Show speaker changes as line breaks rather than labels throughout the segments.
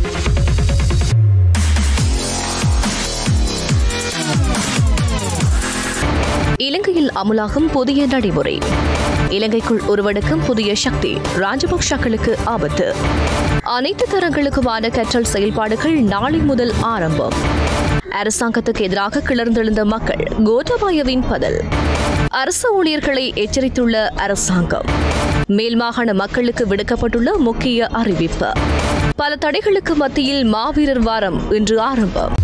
இலங்கையில் அமுலாகும் புதிய நடைமுறை இலங்கைக்குள் உருவெடுக்கும் புதிய சக்தி ராஜபக்ஷக்களுக்கு ஆபத்து அனைத்து தரங்களுக்குமான கற்றல் செயல்பாடுகள் நாளை முதல் ஆரம்பம் அரசாங்கத்துக்கு எதிராக கிளர்ந்தெழுந்த மக்கள் கோட்டபாயவின் பதில் அரசு ஊழியர்களை எச்சரித்துள்ள அரசாங்கம் மேல் மாகாண மக்களுக்கு விடுக்கப்பட்டுள்ள முக்கிய அறிவிப்பு பல தடைகளுக்கு மத்தியில் மாவீரர் வாரம் இன்று ஆரம்பம்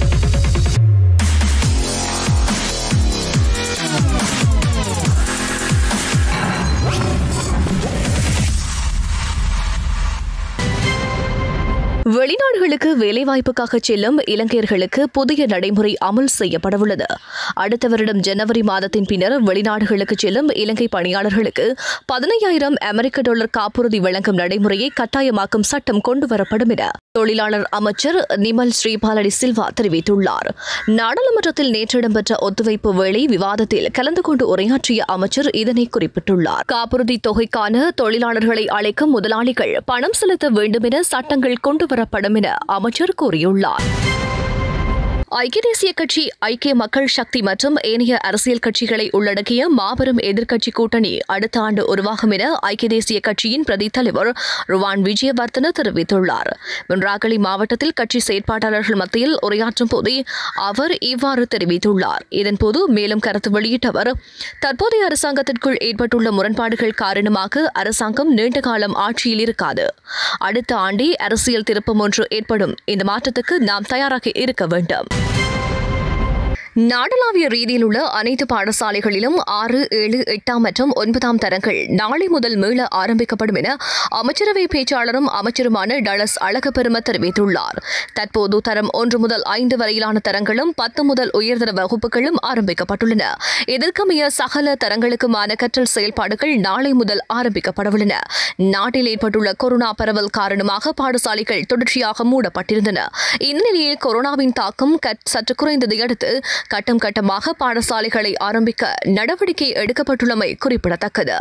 வெளிநாடுகளுக்கு வேலைவாய்ப்புக்காக செல்லும் இலங்கையர்களுக்கு புதிய நடைமுறை அமல் செய்யப்படவுள்ளது அடுத்த வருடம் ஜனவரி மாதத்தின் பின்னர் வெளிநாடுகளுக்கு செல்லும் இலங்கை பணியாளர்களுக்கு பதினையாயிரம் அமெரிக்க டாலர் காப்புறுதி வழங்கும் நடைமுறையை கட்டாயமாக்கும் சட்டம் கொண்டுவரப்படும் என தொழிலாளர் அமைச்சர் நிமல் ஸ்ரீபாலடி சில்வா தெரிவித்துள்ளார் நாடாளுமன்றத்தில் நேற்று இடம்பெற்ற ஒத்துழைப்பு வேளை விவாதத்தில் கலந்து கொண்டு உரையாற்றிய அமைச்சர் இதனை குறிப்பிட்டுள்ளார் காப்புறுதி தொகைக்கான தொழிலாளர்களை அழைக்கும் முதலாளிகள் பணம் செலுத்த வேண்டும் என சட்டங்கள் கொண்டுவரப்படும் என அமைச்சர் கூறியுள்ளார் ஐக்கிய தேசிய கட்சி ஐக்கிய மக்கள் சக்தி மற்றும் ஏனைய அரசியல் கட்சிகளை உள்ளடக்கிய மாபெரும் எதிர்க்கட்சி கூட்டணி அடுத்த ஆண்டு உருவாகும் என ஐக்கிய தேசிய கட்சியின் பிரதி தலைவர் ருவான் விஜயவர்தன தெரிவித்துள்ளார் முன்றாகலி மாவட்டத்தில் கட்சி செயற்பாட்டாளர்கள் மத்தியில் உரையாற்றும் போதே அவர் இவ்வாறு தெரிவித்துள்ளார் இதன்போது மேலும் கருத்து வெளியிட்டவர் தற்போதைய அரசாங்கத்திற்குள் ஏற்பட்டுள்ள முரண்பாடுகள் காரணமாக அரசாங்கம் நீண்ட காலம் ஆட்சியில் இருக்காது அடுத்த ஆண்டே அரசியல் திருப்பம் ஒன்று ஏற்படும் இந்த மாற்றத்துக்கு நாம் தயாராக இருக்க வேண்டும் நாடளாவிய ரீதியில் உள்ள அனைத்து பாடசாலைகளிலும் ஆறு ஏழு எட்டாம் மற்றும் ஒன்பதாம் தரங்கள் நாளை முதல் மீள ஆரம்பிக்கப்படும் என அமைச்சரவை பேச்சாளரும் அமைச்சருமான டலஸ் அழகப்பெரும தெரிவித்துள்ளார் தற்போது தரம் ஒன்று முதல் ஐந்து வரையிலான தரங்களும் பத்து முதல் உயர்தர வகுப்புகளும் ஆரம்பிக்கப்பட்டுள்ளன இதற்கமைய சகல தரங்களுக்குமான கற்றல் செயல்பாடுகள் நாளை முதல் ஆரம்பிக்கப்படவுள்ளன நாட்டில் ஏற்பட்டுள்ள கொரோனா பரவல் காரணமாக பாடசாலைகள் தொடர்ச்சியாக மூடப்பட்டிருந்தன இந்நிலையில் கொரோனாவின் தாக்கம் கட்- சற்று குறைந்ததை அடுத்து கட்டம் கட்டமாக பாடசாலைகளை ஆரம்பிக்க நடவடிக்கை எடுக்கப்பட்டுள்ளமை குறிப்பிடத்தக்கது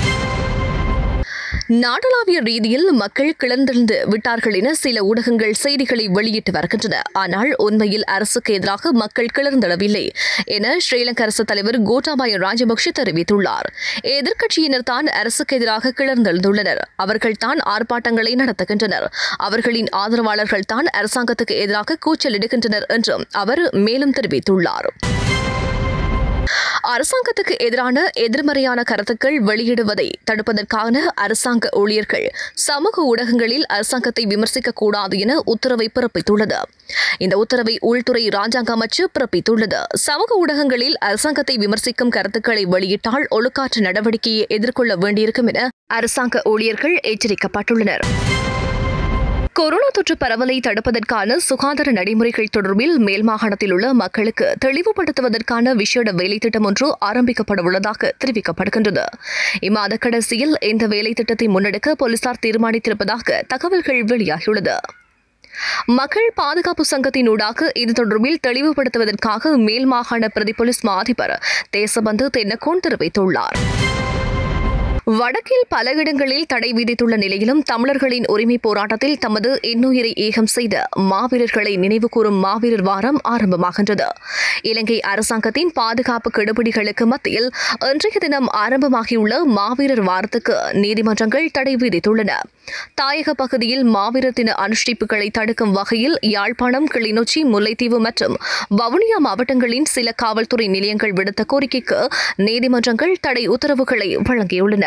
நாடளாவிய ரீதியில் மக்கள் கிளர்ந்தெழுந்து விட்டார்கள் என சில ஊடகங்கள் செய்திகளை வெளியிட்டு வருகின்றன ஆனால் உண்மையில் அரசுக்கு எதிராக மக்கள் கிளர்ந்தெழவில்லை என ஸ்ரீலங்கா அரசு தலைவர் கோட்டாபாய ராஜபக்ஷ தெரிவித்துள்ளார் எதிர்க்கட்சியினர் தான் அரசுக்கு எதிராக கிளர்ந்தெழுந்துள்ளனர் அவர்கள் தான் ஆர்ப்பாட்டங்களை நடத்துகின்றனர் அவர்களின் ஆதரவாளர்கள் தான் அரசாங்கத்துக்கு எதிராக கூச்சலிடுகின்றனர் என்றும் அவர் மேலும் தெரிவித்துள்ளார் அரசாங்கத்துக்கு எதிரான எதிர்மறையான கருத்துக்கள் வெளியிடுவதை தடுப்பதற்கான அரசாங்க ஊழியர்கள் சமூக ஊடகங்களில் அரசாங்கத்தை விமர்சிக்க கூடாது என உத்தரவை பிறப்பித்துள்ளது இந்த உத்தரவை உள்துறை ராஜாங்க அமைச்சு பிறப்பித்துள்ளது சமூக ஊடகங்களில் அரசாங்கத்தை விமர்சிக்கும் கருத்துக்களை வெளியிட்டால் ஒழுக்காற்று நடவடிக்கையை எதிர்கொள்ள வேண்டியிருக்கும் என அரசாங்க ஊழியர்கள் எச்சரிக்கப்பட்டுள்ளனர் கொரோனா தொற்று பரவலை தடுப்பதற்கான சுகாதார நடைமுறைகள் தொடர்பில் மேல் மாகாணத்தில் உள்ள மக்களுக்கு தெளிவுபடுத்துவதற்கான விசேட வேலை திட்டம் ஒன்று ஆரம்பிக்கப்பட உள்ளதாக தெரிவிக்கப்படுகின்றது இம்மாத கடைசியில் இந்த வேலை திட்டத்தை முன்னெடுக்க போலீசார் தீர்மானித்திருப்பதாக தகவல்கள் வெளியாகியுள்ளது மக்கள் பாதுகாப்பு சங்கத்தினூடாக இது தொடர்பில் தெளிவுபடுத்துவதற்காக மேல் மாகாண பிரதி போலீஸ் மா அதிபர் தேசபந்து தென்னக்கோன் தெரிவித்துள்ளார் வடக்கில் பல இடங்களில் தடை விதித்துள்ள நிலையிலும் தமிழர்களின் உரிமை போராட்டத்தில் தமது இன்னுயிரை ஏகம் செய்த மாவீரர்களை நினைவுகூரும் மாவீரர் வாரம் ஆரம்பமாகின்றது இலங்கை அரசாங்கத்தின் பாதுகாப்பு கெடுபிடிகளுக்கு மத்தியில் இன்றைய தினம் ஆரம்பமாகியுள்ள மாவீரர் வாரத்துக்கு நீதிமன்றங்கள் தடை விதித்துள்ளன தாயக பகுதியில் மாவீரர் தின அனுஷ்டிப்புகளை தடுக்கும் வகையில் யாழ்ப்பாணம் கிளிநொச்சி முல்லைத்தீவு மற்றும் வவுனியா மாவட்டங்களின் சில காவல்துறை நிலையங்கள் விடுத்த கோரிக்கைக்கு நீதிமன்றங்கள் தடை உத்தரவுகளை வழங்கியுள்ளன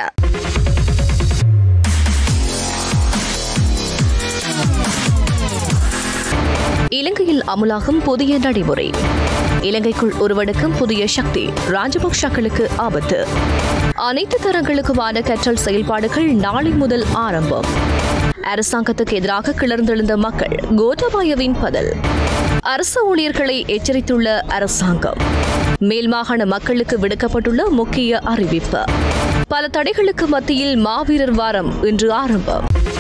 இலங்கையில் அமுலாகும் புதிய நடைமுறை இலங்கைக்குள் உருவெடுக்கும் புதிய சக்தி ராஜபக்ஷக்களுக்கு ஆபத்து அனைத்து தரங்களுக்குமான கற்றல் செயல்பாடுகள் நாளை முதல் ஆரம்பம் அரசாங்கத்துக்கு எதிராக கிளர்ந்தெழுந்த மக்கள் கோட்டபாயவின் பதில் அரசு ஊழியர்களை எச்சரித்துள்ள அரசாங்கம் மேல் மாகாண மக்களுக்கு விடுக்கப்பட்டுள்ள முக்கிய அறிவிப்பு பல தடைகளுக்கு மத்தியில் மாவீரர் வாரம் இன்று ஆரம்பம்